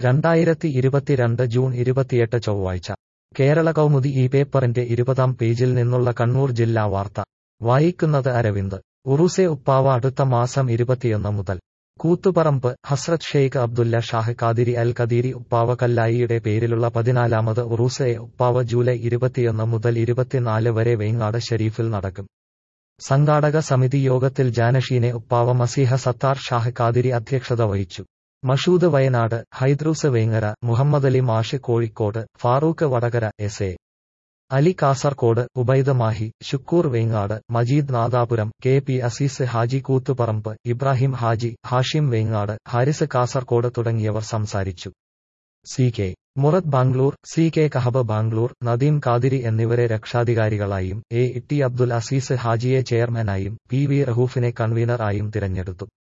രണ്ടായിരത്തി ഇരുപത്തിരണ്ട് ജൂൺ ഇരുപത്തിയെട്ട് ചൊവ്വാഴ്ച കേരള കൗമുദി ഈ പേപ്പറിന്റെ ഇരുപതാം പേജിൽ നിന്നുള്ള കണ്ണൂർ ജില്ലാ വാർത്ത വായിക്കുന്നത് അരവിന്ദ് ഉറുസെ ഉപ്പാവ അടുത്ത മാസം ഇരുപത്തിയൊന്ന് മുതൽ കൂത്തുപറമ്പ് ഹസ്രത് ഷെയ്ഖ് അബ്ദുല്ല ഷാഹ് ഖാദിരി അൽ ഖദീരി ഉപ്പാവ കല്ലായിയുടെ പേരിലുള്ള പതിനാലാമത് ഉറൂസെ ഉപ്പാവ ജൂലൈ ഇരുപത്തിയൊന്ന് മുതൽ ഇരുപത്തിനാല് വരെ വേങ്ങാട് ഷെരീഫിൽ നടക്കും സംഘാടക സമിതി യോഗത്തിൽ ജാനഷീനെ ഉപ്പാവ മസീഹ സത്താർ ഷാഹ് ഖാദിരി അധ്യക്ഷത വഹിച്ചു മഷൂദ് വയനാട് ഹൈദ്രൂസ് വേങ്ങര മുഹമ്മദ് അലി മാഷ് Kozhikode Farooq Vadakara S A Ali Kasaragod Ubaid Mahe Shukoor Vengad Majeed Nadapuram K P Aziz Haji Koothuparamba Ibrahim Haji Hashim Vengad Haris Kasaragod തുടങ്ങിയവർ സംസാരിച്ചു C K Murad Bangalore C K Kahab Bangalore Nadeem Qadiri എന്നിവരെ രക്ഷാധികാരികളായും എ ടി അബ്ദുൽ അസീസ് ഹാജിയെ ചെയർമാനായും പി വി റഹൂഫിനെ കൺവീനർ ആയും തിരഞ്ഞെടുത്തു